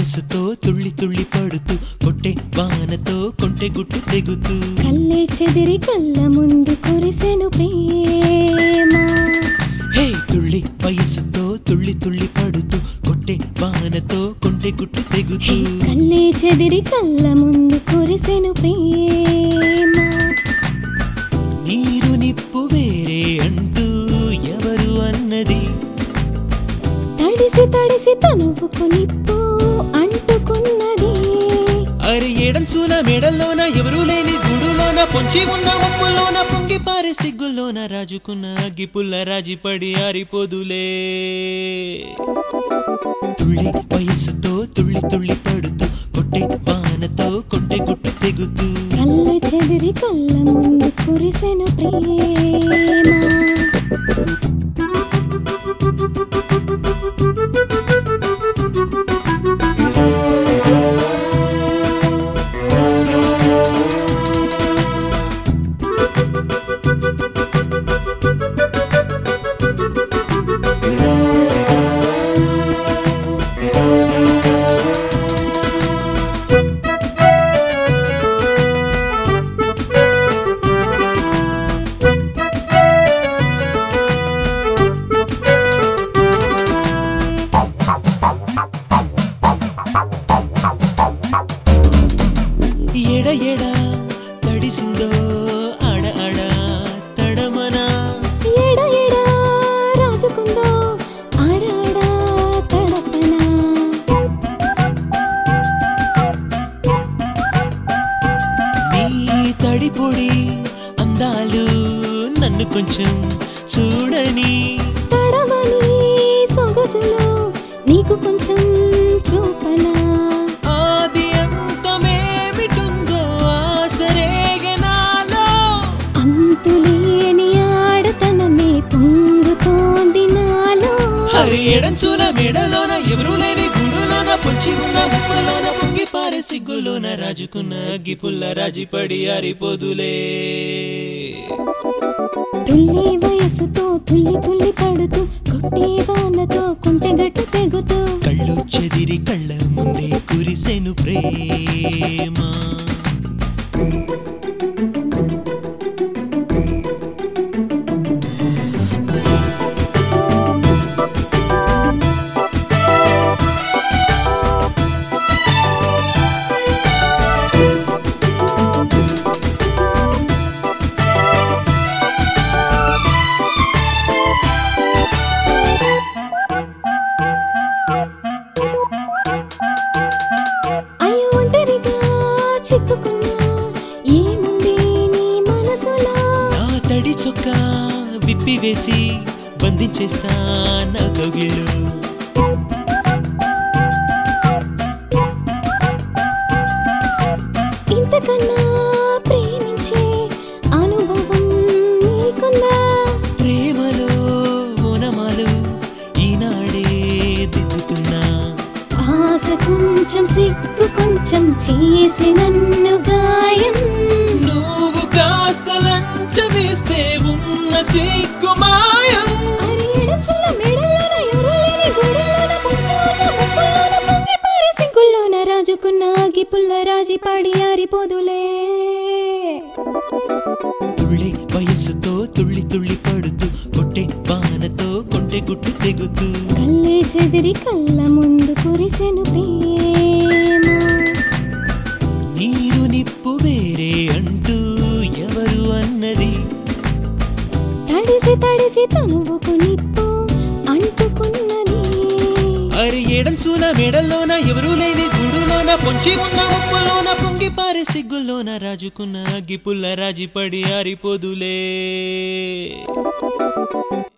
వయసుతో తుళ్ళి తుళ్ళి పడుతూ కొట్టే వానతో కొంటె గుట్టు తెగుతూ కల్లే చెదిరి కళ్ళ ముందు కురిసెను ప్రేమ హే తుళ్ళి వయసుతో తుళ్ళి తుళ్ళి పడుతూ కొట్టే వానతో కొంటె గుట్టు తెగుతూ కల్లే చెదిరి కళ్ళ ముందు కురిసెను ప్రేమ నీరు నిప్పు వేరే అంటూ ఎవరు అన్నది తడిసి తడిసి తనువుకు నిప్పు అంటుకున్నది అరి ఏడంచుల మెడల్లోన ఎవరూ లేని గుడులోన పొంచి ఉన్న ఉప్పుల్లోన పొంగి పారే సిగ్గుల్లోన రాజుకున్న అగ్గి పుల్ల రాజిపడి ఆరిపోదులే తుళ్ళి వయసుతో తుళ్ళి తుళ్ళి పడుతూ కొట్టే వానతో కొంటె గుట్టు తెగుతూ కళ్ళ చెదిరి కళ్ళ ముందు కురిసెను ప్రేమ ఎడ ఎడ తడిసిందో అడ అడ తడమనా ఎడ ఎడ రాజుకుందో ఆడ ఆడ తడపనా నీ తడి పొడి అందాలు నన్ను కొంచెం చూడని తడవని సొగసులో నీకు కొంచెం చూపనా ఆది అంతమేమిటుందో ఆసరేగనాలో అంతులేని ఆడతనమే పొంగుతోంది నాలో హరి ఎడంచుల మెడలోన ఎవరూ లేని గుడులోన పొంచి ఉన్న ఉప్పులోన పొంగి పారే సిగ్గులోన రాజుకున్న అగ్గి పుల్ల రాజిపడి ఆరిపోదులే తుల్లి వయసుతో తుల్లి తుల్లి పడుతూ కొట్టే వానతో కుంటె గట్టు తెగుతూ కళ్ళు చెదిరి కళ్ళ ముందే కురిసెను ప్రేమ అయ్యో ఒంటరిగా చిక్కుకున్నా ఏముంది నీ మనసులో నా తడి చొక్క విప్పివేసి బంధించేస్తా నా కౌగిళ్ళు ఇంతకన్నా ప్రేమించే అనుభవం నీకుందా ప్రేమలో ఓనమాలు ఈనాడే దిద్దుతున్నా ఆశ కొంచెం సిగ్గు కొంచెం చేసి నన్ను గాయం నువ్వు కాస్త లంచమేస్తే ఉన్న సిగ్గు మాయం అరేడుచుల్ల మెడలోన ఎవరూ లేని గూడులోన పొంచి ఉన్న ముక్కులోన పొంగి పారే సిగ్గుల్లోన రాజుకున్న ఆగి పుల్ల రాజి పాడి ఆరిపోదులే తుళ్ళి వయసుతో తుళ్ళి తుళ్ళి పడుతూ కొట్టే వానతో కొంటె గుట్టు తెగుతూ కల్లే చెదిరి కళ్ళ ముందు కురిసెను ప్రేమ నీరు నిప్పు వేరే అంటూ ఎవరు అన్నది తడిసి తడిసి తనువుకు నిప్పు అంటుకున్నది అరి ఏడంచుల మెడల్లోన ఎవరూ లేని గుడులోన పొంచి ఉన్న ఉప్పులోన పొంగి పారే సిగ్గుల్లోన రాజుకున్న అగ్గి పుల్ల రాజిపడి ఆరిపోదులే